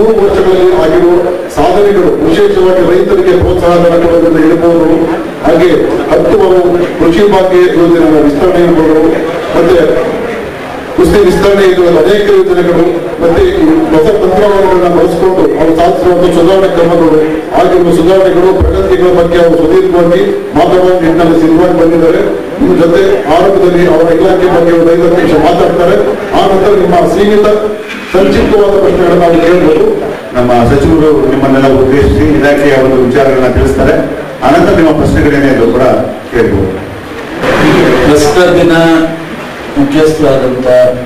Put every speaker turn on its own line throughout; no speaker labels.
ಮೂರು ವರ್ಷಗಳಲ್ಲಿ ಆಗಿರುವ ಸಾಧನೆಗಳು ವಿಶೇಷವಾಗಿ ರೈತರಿಗೆ ಪ್ರೋತ್ಸಾಹ ಧನ ಕೊಡೋದ್ರಿಂದ ಇರಬಹುದು ಹಾಗೆ ಹತ್ತು ಕೃಷಿ ಭಾಗ್ಯ ಯೋಜನೆಗಳ ವಿಸ್ತರಣೆ ಇರಬಹುದು ಮತ್ತೆ ಕುಸ್ತಿ ವಿಸ್ತರಣೆ ಇರುವ ಅನೇಕ ಯೋಜನೆಗಳು ಮತ್ತೆ ಈ ಹೊಸ ತಂತ್ರಜ್ಞಾನಗಳನ್ನ ಬಳಸಿಕೊಂಡು ಅವರು ಸಾಧಿಸಿರುವಂತಹ ಸುಧಾರಣೆ ಕ್ರಮಗಳು ಆಗಿರುವ ಸುಧಾರಣೆಗಳು ಪ್ರಗತಿಗಳ ಬಗ್ಗೆ ಅವರು ಸುದೀರ್ಘವಾಗಿ ಮಾತಾಡುವ ನಿಟ್ಟಿನಲ್ಲಿ ಸಿದ್ಧವಾಗಿ ಬಂದಿದ್ದಾರೆ ನಿಮ್ಮ ಜೊತೆ ಆರಂಭದಲ್ಲಿ ಅವರ ಇಲಾಖೆ ಬಗ್ಗೆ ಒಂದು ಐದು ನಿಮಿಷ ಮಾತಾಡ್ತಾರೆ ಆ ನಂತರ ನಿಮ್ಮ ಸೀಮಿತ ಸಂಕ್ಷಿಪ್ತವಾದ ಪ್ರಶ್ನೆಗಳನ್ನು ನಾವು ಕೇಳಬಹುದು
ನಮ್ಮ ಸಚಿವರು ನಿಮ್ಮನ್ನೆಲ್ಲ ಉದ್ದೇಶಿಸಿ ಇಲಾಖೆಯ ಒಂದು ವಿಚಾರಗಳನ್ನ ತಿಳಿಸ್ತಾರೆ ಅನಂತರ ನಿಮ್ಮ ಪ್ರಶ್ನೆಗಳೇನಿದ್ರು ಕೂಡ ಕೇಳಬಹುದು
ಪ್ರಸ್ತುತ ದಿನ ಮುಖ್ಯಸ್ಥರಾದಂಥ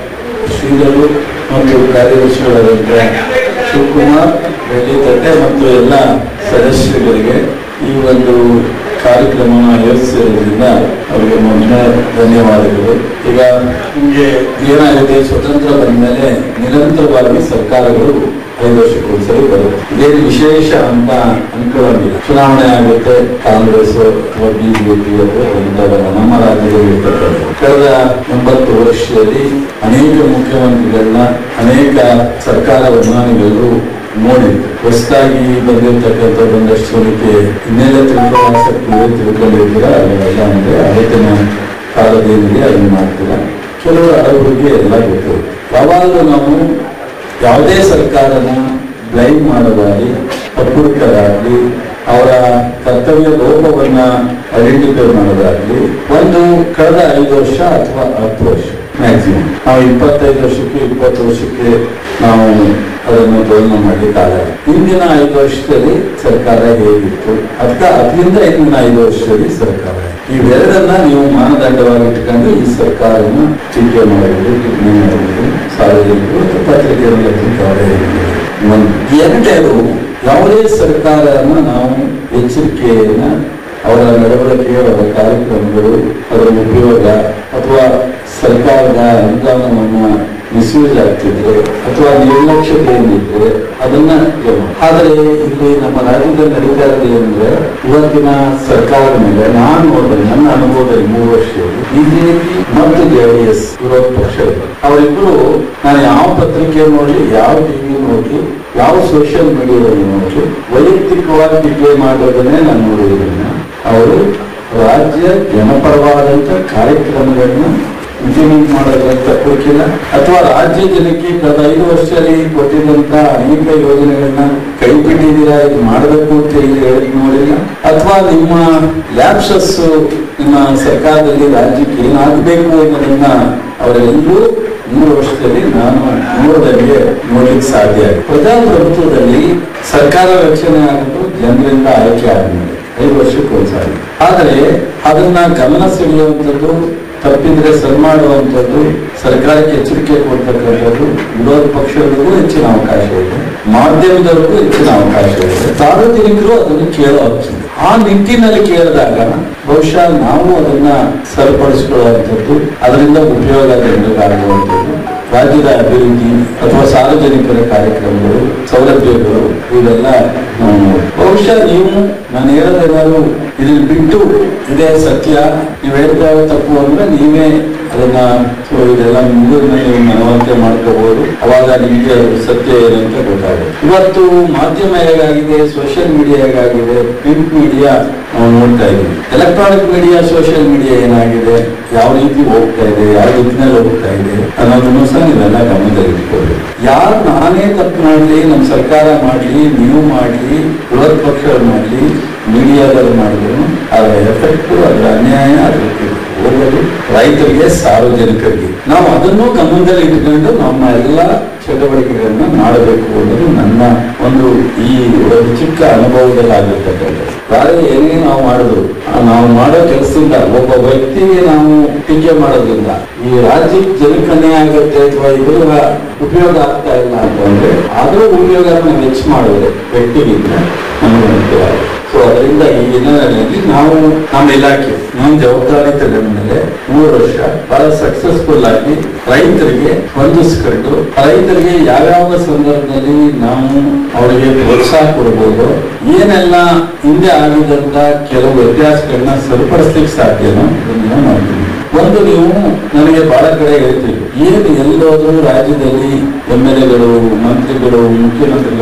ಶ್ರೀಗಳು ಮತ್ತು ಕಾರ್ಯದರ್ಶಿಗಳಾದಂಥ ಶಿವಕುಮಾರ್ ಬೆಳ್ಳಿತಟ್ಟೆ ಮತ್ತು ಎಲ್ಲ ಸದಸ್ಯರಿಗೆ ಈ ಒಂದು ಕಾರ್ಯಕ್ರಮವನ್ನು ಆಯೋಜಿಸಿರೋದ್ರಿಂದ ಅವರಿಗೆ ಮೊದಲನೇ ಧನ್ಯವಾದಗಳು ಈಗ ನಿಮಗೆ ಏನಾಗಿದೆ ಸ್ವತಂತ್ರ ಬಂದ ಮೇಲೆ ನಿರಂತರವಾಗಿ ಸರ್ಕಾರಗಳು ಐದು ವರ್ಷಕ್ಕೊಂದ್ಸರಿ ಬರುತ್ತೆ ಇದೇನು ವಿಶೇಷ ಅಂತ ಅನ್ಕೊಳ್ಳೋದಿಲ್ಲ ಚುನಾವಣೆ ಆಗುತ್ತೆ ಕಾಂಗ್ರೆಸ್ ಅಥವಾ ಬಿಜೆಪಿ ಇಂಥವೆಲ್ಲ ನಮ್ಮ ರಾಜ್ಯದಲ್ಲಿ ಇರ್ತಕ್ಕಂಥ ಕಳೆದ ಎಂಬತ್ತು ವರ್ಷದಲ್ಲಿ ಅನೇಕ ಮುಖ್ಯಮಂತ್ರಿಗಳನ್ನ ಅನೇಕ ಸರ್ಕಾರವನ್ನ ನೀವೆಲ್ಲರೂ ನೋಡಿದ್ರು ಹೊಸದಾಗಿ ಬಂದಿರತಕ್ಕಂಥ ಒಂದಷ್ಟು ರೀತಿ ಇನ್ನೆಲ್ಲ ತಿಳ್ಕೊಳ್ಳೋ ಆಸಕ್ತಿ ಇದೆ ತಿಳ್ಕೊಂಡಿರ್ತೀರ ಅದನ್ನೆಲ್ಲ ಅಂದ್ರೆ ಅವತ್ತಿನ ಕಾಲದೇನಿದೆ ಅದನ್ನ ಮಾಡ್ತೀರ ಕೆಲವರು ಹಳಬರಿಗೆ ಎಲ್ಲ ಗೊತ್ತಿರುತ್ತೆ ಯಾವಾಗಲೂ ನಾವು ಯಾವುದೇ ಸರ್ಕಾರನ ಬ್ಲೈಮ್ ಮಾಡೋದಾಗಲಿ ತಪ್ಪುತ್ತರಾಗಲಿ ಅವರ ಕರ್ತವ್ಯ ಲೋಪವನ್ನ ಐಡೆಂಟಿಫೈ ಮಾಡೋದಾಗಲಿ ಒಂದು ಕಳೆದ ಐದು ವರ್ಷ ಅಥವಾ ಹತ್ತು ವರ್ಷ ಮ್ಯಾಕ್ಸಿಮಮ್ ನಾವು ಇಪ್ಪತ್ತೈದು ವರ್ಷಕ್ಕೆ ಇಪ್ಪತ್ತು ವರ್ಷಕ್ಕೆ ನಾವು ಅದನ್ನು ತುಲನೆ ಮಾಡಲಿಕ್ಕಾಗಲ್ಲ ಹಿಂದಿನ ಐದು ವರ್ಷದಲ್ಲಿ ಸರ್ಕಾರ ಹೇಗಿತ್ತು ಅಥವಾ ಅದರಿಂದ ಹಿಂದಿನ ಐದು ವರ್ಷದಲ್ಲಿ ಸರ್ಕಾರ ಇವೆರಡನ್ನ ನೀವು ಮಾನದಂಡವಾಗಿ ಇಟ್ಕೊಂಡು ಈ ಸರ್ಕಾರನ ಟೀಕೆ ಮಾಡುವುದು ಟಿಪ್ಪಣಿ ಮಾಡುವುದು ಸಾರ್ವಜನಿಕರು ಮತ್ತು ಪತ್ರಿಕೆಗಳ ಟೀಕಾವಣೆ ಒಂದು ಎರಡನೇದು ಯಾವುದೇ ಸರ್ಕಾರನ ನಾವು ಎಚ್ಚರಿಕೆಯನ್ನ ಅವರ ನಡವಳಿಕೆ ಅವರ ಕಾರ್ಯಕ್ರಮಗಳು ಅದರ ಉಪಯೋಗ ಅಥವಾ ಸರ್ಕಾರದ ಅನುದಾನವನ್ನ ಮಿಸ್ಯೂಸ್ ಆಗ್ತಿದ್ರೆ ಅಥವಾ ನಿರ್ಲಕ್ಷ್ಯತೆಯಿಂದಿದ್ರೆ ಅದನ್ನ ಕೇಳೋಣ. ಆದರೆ ಇಲ್ಲಿ ನಮ್ಮ ರಾಜ್ಯದಲ್ಲಿ ನಡೀತಾ ಇರೋದು ಏನಂದ್ರೆ ಇವತ್ತಿನ ಸರ್ಕಾರದ ಮೇಲೆ ನಾನು ನೋಡಿದ್ರೆ ನನ್ನ ಅನುಭವದಲ್ಲಿ ಮೂರು ವರ್ಷದಲ್ಲಿ ಬಿಜೆಪಿ ಮತ್ತು ಜೆಡಿಎಸ್ ವಿರೋಧ ಪಕ್ಷ ಇದೆ ಅವರಿಬ್ಬರು ನಾನು ಯಾವ ಪತ್ರಿಕೆ ನೋಡ್ಲಿ ಯಾವ ಟಿವಿ ನೋಡ್ಲಿ ಯಾವ ಸೋಷಿಯಲ್ ಮೀಡಿಯಾದಲ್ಲಿ ನೋಡ್ಲಿ ವೈಯಕ್ತಿಕವಾಗಿ ಟೀಕೆ ಮಾಡೋದನ್ನೇ ನಾನು ನೋಡಿದ್ರಿಂದ ಅವರು ರಾಜ್ಯ ಜನಪರವಾದಂತ ಕಾರ್ಯಕ್ರಮಗಳನ್ನ ಇಂಪ್ಲಿಮೆಂಟ್ ಮಾಡೋದಂತ ಕೊಟ್ಟಿಲ್ಲ ಅಥವಾ ರಾಜ್ಯ ಜನಕ್ಕೆ ಕಳೆದ ಐದು ವರ್ಷದಲ್ಲಿ ಕೊಟ್ಟಿದ್ದಂತ ಅನೇಕ ಯೋಜನೆಗಳನ್ನ ಕೈ ಬಿಟ್ಟಿದ್ದೀರಾ ಇದು ಮಾಡಬೇಕು ಅಂತ ಹೇಳಿ ಹೇಳಿ ನೋಡಿಲ್ಲ ಅಥವಾ ನಿಮ್ಮ ಲ್ಯಾಪ್ಸಸ್ ನಿಮ್ಮ ಸರ್ಕಾರದಲ್ಲಿ ರಾಜ್ಯಕ್ಕೆ ಏನಾಗಬೇಕು ಅನ್ನೋದನ್ನ ಅವರೆಲ್ಲರೂ ಮೂರು ವರ್ಷದಲ್ಲಿ ನಾನು ನೋಡದಂಗೆ ನೋಡ್ಲಿಕ್ಕೆ ಸಾಧ್ಯ ಆಗಿದೆ ಪ್ರಜಾಪ್ರಭುತ್ವದಲ್ಲಿ ಸರ್ಕಾರ ರಚನೆ ಆಗೋದು ಜನರಿಂದ ಆಯ್ಕೆ ಆದ್ಮೇಲೆ ಐದು ವರ್ಷಕ್ಕೆ ಒಂದ್ಸಾರಿ ಆದರೆ ಅದನ್ನ ಗಮನ ಸೆಳೆಯುವಂಥದ್ದು ತಪ್ಪಿದ್ರೆ ಸರಿ ಮಾಡುವಂಥದ್ದು ಸರ್ಕಾರಕ್ಕೆ ಎಚ್ಚರಿಕೆ ಕೊಡ್ತಕ್ಕಂಥದ್ದು ವಿರೋಧ ಪಕ್ಷಗಳಿಗೂ ಹೆಚ್ಚಿನ ಅವಕಾಶ ಇದೆ ಮಾಧ್ಯಮದವರಿಗೂ ಹೆಚ್ಚಿನ ಅವಕಾಶ ಇದೆ ಸಾರ್ವಜನಿಕರು ಅದನ್ನು ಕೇಳೋ ಹಕ್ಕಿದೆ ಆ ನಿಟ್ಟಿನಲ್ಲಿ ಕೇಳಿದಾಗ ಬಹುಶಃ ನಾವು ಅದನ್ನ ಸರಿಪಡಿಸಿಕೊಳ್ಳುವಂಥದ್ದು ಅದರಿಂದ ಉಪಯೋಗ ಜನರಿಗಾಗುವಂಥದ್ದು ರಾಜ್ಯದ ಅಭಿವೃದ್ಧಿ ಅಥವಾ ಸಾರ್ವಜನಿಕರ ಕಾರ್ಯಕ್ರಮಗಳು ಸೌಲಭ್ಯಗಳು ಇವೆಲ್ಲ ನಾವು ನೋಡ್ಬೋದು. ಬಹುಶಃ ನೀವು ನಾನು ಹೇಳೋದೇನಾದ್ರು ಇದನ್ನ ಬಿಟ್ಟು ಇದೇ ಸತ್ಯ ನೀವು ಹೇಳ್ತಾ ಇರೋ ತಪ್ಪು ಅಂದ್ರೆ ನೀವೇ ಅದನ್ನ ಸೊ ಇದೆಲ್ಲ ಮುಗಿದ ನೀವು ಮನವರಿಕೆ ಮಾಡ್ಕೋಬಹುದು ಅವಾಗ ನಿಮಗೆ ಅದು ಸತ್ಯ ಏನಂತ ಗೊತ್ತಾಗುತ್ತೆ ಇವತ್ತು ಮಾಧ್ಯಮ ಹೇಗಾಗಿದೆ ಸೋಷಿಯಲ್ ಮೀಡಿಯಾ ಹೇಗಾಗಿದೆ ಪ್ರಿಂಟ್ ಮೀಡಿಯಾ ನಾವು ನೋಡ್ತಾ ಇದ್ದೀವಿ ಎಲೆಕ್ಟ್ರಾನಿಕ್ ಮೀಡಿಯಾ ಸೋಷಿಯಲ್ ಮೀಡಿಯಾ ಏನಾಗಿದೆ ಯಾವ ರೀತಿ ಹೋಗ್ತಾ ಇದೆ ಯಾವ ದಿಕ್ಕಿನಲ್ಲಿ ಹೋಗ್ತಾ ಇದೆ ಅನ್ನೋದನ್ನು ಸಹ ನೀವೆಲ್ಲ ಗಮನದಲ್ಲಿ ಇಟ್ಕೊಳ್ಬೇಕು ಯಾರು ನಾನೇ ತಪ್ಪು ಮಾಡಲಿ ನಮ್ಮ ಸರ್ಕಾರ ಮಾಡಲಿ ನೀವು ಮಾಡಲಿ ವಿರೋಧ ಪಕ್ಷಗಳು ಮಾಡಲಿ ಮೀಡಿಯಾದವ್ರು ಮಾಡಿದ್ರು ಅದರ ಎಫೆಕ್ಟ್ ಅದರ ಅನ್ಯಾಯ ಅದ್ರ ಹೋಗೋದು ರೈತರಿಗೆ ಸಾರ್ವಜನಿಕರಿಗೆ ನಾವು ಅದನ್ನು ಗಮನದಲ್ಲಿ ಇಟ್ಕೊಂಡು ನಮ್ಮ ಎಲ್ಲ ಚಟುವಟಿಕೆಗಳನ್ನ ಮಾಡಬೇಕು ಅನ್ನೋದು ನನ್ನ ಒಂದು ಈ ಒಂದು ಚಿಕ್ಕ ಅನುಭವದಲ್ಲಿ ಆಗಿರ್ತಕ್ಕಂಥದ್ದು ಬೇರೆ ಏನೇ ನಾವು ಮಾಡೋದು ಆ ನಾವು ಮಾಡೋ ಕೆಲಸದಿಂದ ಒಬ್ಬ ವ್ಯಕ್ತಿಗೆ ನಾವು ಟೀಕೆ ಮಾಡೋದ್ರಿಂದ ಈ ರಾಜ್ಯಕ್ಕೆ ಜನಕ್ಕೆ ಅನ್ಯಾಯ ಆಗುತ್ತೆ ಅಥವಾ ಇದರ ಉಪಯೋಗ ಆಗ್ತಾ ಇಲ್ಲ ಅಂತಂದ್ರೆ ಅದರ ಉಪಯೋಗ ನಾವು ಹೆಚ್ಚು ಮಾಡಿದ್ರೆ ವ್ಯಕ್ತಿಗಿಂತ ನಮಗೆ ಅನುಕೂಲ ಆಗುತ್ತೆ ಸೊ ಅದರಿಂದ ಈ ಹಿನ್ನೆಲೆಯಲ್ಲಿ ನಾವು ನಮ್ಮ ಇಲಾಖೆ ನಮ್ಮ ಜವಾಬ್ದಾರಿ ತಗೊಂಡ ಮೇಲೆ ಮೂರು ವರ್ಷ ಬಹಳ ಸಕ್ಸಸ್ಫುಲ್ ಆಗಿ ರೈತರಿಗೆ ಹೊಂದಿಸ್ಕೊಂಡು ರೈತರಿಗೆ ಯಾವ್ಯಾವ ಸಂದರ್ಭದಲ್ಲಿ ನಾವು ಅವರಿಗೆ ಪ್ರೋತ್ಸಾಹ ಕೊಡ್ಬೋದು ಏನೆಲ್ಲ ಹಿಂದೆ ಆಗಿದಂತ ಕೆಲವು ವ್ಯತ್ಯಾಸಗಳನ್ನ ಸರಿಪಡಿಸ್ಲಿಕ್ಕೆ ಸಾಧ್ಯನೋ ಅದನ್ನ ಮಾಡ್ತೀವಿ ಒಂದು ನೀವು ನನಗೆ ಬಹಳ ಕಡೆ ಹೇಳ್ತೀವಿ ಏನು ಎಲ್ಲೋದ್ರೂ ರಾಜ್ಯದಲ್ಲಿ ಎಂ ಎಲ್ ಎಗಳು ಮಂತ್ರಿಗಳು ಮುಖ್ಯಮಂತ್ರಿಗಳು